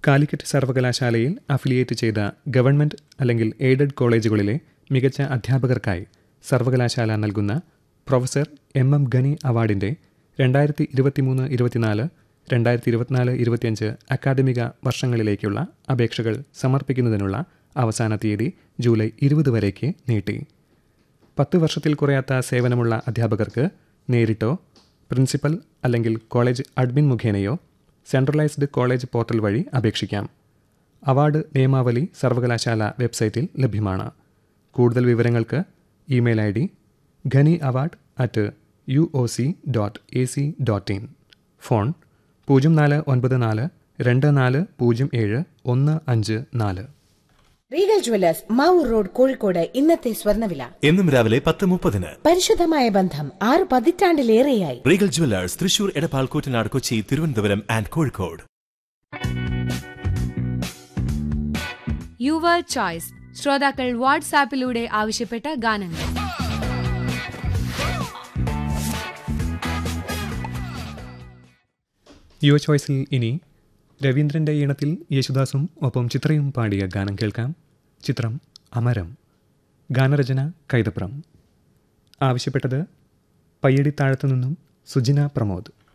കാലിക്കറ്റ് സർവകലാശാലയിൽ അഫിലിയേറ്റ് ചെയ്ത ഗവൺമെൻറ് അല്ലെങ്കിൽ എയ്ഡഡ് കോളേജുകളിലെ മികച്ച അധ്യാപകർക്കായി സർവകലാശാല നൽകുന്ന പ്രൊഫസർ എം എം ഗനി അവാർഡിൻ്റെ രണ്ടായിരത്തി ഇരുപത്തിമൂന്ന് ഇരുപത്തിനാല് രണ്ടായിരത്തി ഇരുപത്തിനാല് ഇരുപത്തിയഞ്ച് അക്കാദമിക വർഷങ്ങളിലേക്കുള്ള അപേക്ഷകൾ സമർപ്പിക്കുന്നതിനുള്ള അവസാന തീയതി ജൂലൈ ഇരുപത് വരേക്ക് നീട്ടി പത്ത് വർഷത്തിൽ കുറയാത്ത സേവനമുള്ള അധ്യാപകർക്ക് നേരിട്ടോ പ്രിൻസിപ്പൽ അല്ലെങ്കിൽ കോളേജ് അഡ്മിൻ മുഖേനയോ സെൻട്രലൈസ്ഡ് കോളേജ് പോർട്ടൽ വഴി അപേക്ഷിക്കാം അവാർഡ് നിയമാവലി സർവകലാശാല വെബ്സൈറ്റിൽ ലഭ്യമാണ് കൂടുതൽ വിവരങ്ങൾക്ക് email I D Gani award at U O C dot A C dot in phone പൂജ്യം നാല് ഒൻപത് നാല് രണ്ട് നാല് പൂജ്യം ഏഴ് ഒന്ന് അഞ്ച് നാല് Regal jewellers Mavoor road Kozhikode ഇന്നത്തെ സ്വർണ്ണവില എന്നും രാവിലെ പത്ത് മുപ്പതിന് പരിശുദ്ധമായ ബന്ധം ആറ് പതിറ്റാണ്ടിലേറെയായി Regal jewellers Thrissur Edappal Koottanad Kochi Thiruvananthapuram and Kozhikode your choice ശ്രോതാക്കൾ വാട്സാപ്പിലൂടെ ആവശ്യപ്പെട്ട ഗാനങ്ങൾ യുവ ചോയ്സിൽ ഇനി രവീന്ദ്രൻ്റെ ഈണത്തിൽ യേശുദാസും ഒപ്പം ചിത്രയും പാടിയ ഗാനം കേൾക്കാം ചിത്രം അമരം ഗാനരചന കൈതപ്രം ആവശ്യപ്പെട്ടത് പയ്യടിത്താഴത്തു നിന്നും സുജിന പ്രമോദ്